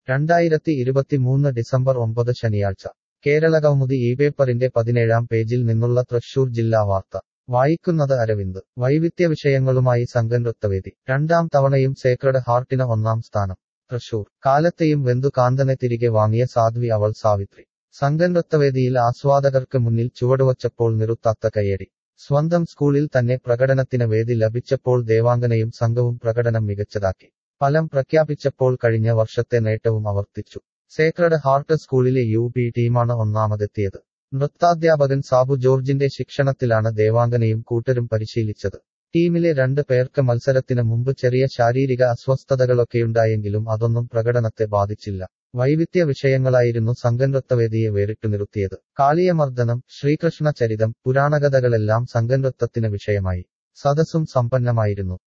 രണ്ടായിരത്തി ഇരുപത്തിമൂന്ന് ഡിസംബർ ഒമ്പത് ശനിയാഴ്ച കേരളകൗമുദി ഈ പേപ്പറിന്റെ പതിനേഴാം പേജിൽ നിന്നുള്ള തൃശൂർ ജില്ലാ വാർത്ത വായിക്കുന്നത് അരവിന്ദ് വൈവിധ്യ വിഷയങ്ങളുമായി സംഘനൃത്തവേദി രണ്ടാം തവണയും സേക്രഡ് ഹാർട്ടിന് ഒന്നാം സ്ഥാനം തൃശൂർ കാലത്തെയും വെന്തു കാന്തനെ തിരികെ വാങ്ങിയ സാധ്വി അവൾ സാവിത്രി സംഘനൃത്തവേദിയിൽ ആസ്വാദകർക്ക് മുന്നിൽ ചുവടുവച്ചപ്പോൾ നിറുത്താത്ത കയ്യടി സ്വന്തം സ്കൂളിൽ തന്നെ പ്രകടനത്തിന് വേദി ലഭിച്ചപ്പോൾ ദേവാംഗനയും സംഘവും പ്രകടനം മികച്ചതാക്കി ഫലം പ്രഖ്യാപിച്ചപ്പോൾ കഴിഞ്ഞ വർഷത്തെ നേട്ടവും ആവർത്തിച്ചു സേക്രഡ് ഹാർട്ട് സ്കൂളിലെ യു പി ടീമാണ് ഒന്നാമതെത്തിയത് നൃത്താധ്യാപകൻ സാബു ജോർജിന്റെ ശിക്ഷണത്തിലാണ് ദേവാംഗനയും കൂട്ടരും പരിശീലിച്ചത് ടീമിലെ രണ്ട് പേർക്ക് മത്സരത്തിന് മുമ്പ് ചെറിയ ശാരീരിക അസ്വസ്ഥതകളൊക്കെയുണ്ടായെങ്കിലും അതൊന്നും പ്രകടനത്തെ ബാധിച്ചില്ല വൈവിധ്യ വിഷയങ്ങളായിരുന്നു സംഘനൃത്തവേദിയെ വേറിട്ടു നിർത്തിയത് കാളിയമർദ്ദനം ശ്രീകൃഷ്ണ ചരിതം പുരാണകഥകളെല്ലാം സംഘനൃത്തത്തിന് വിഷയമായി സദസ്സും സമ്പന്നമായിരുന്നു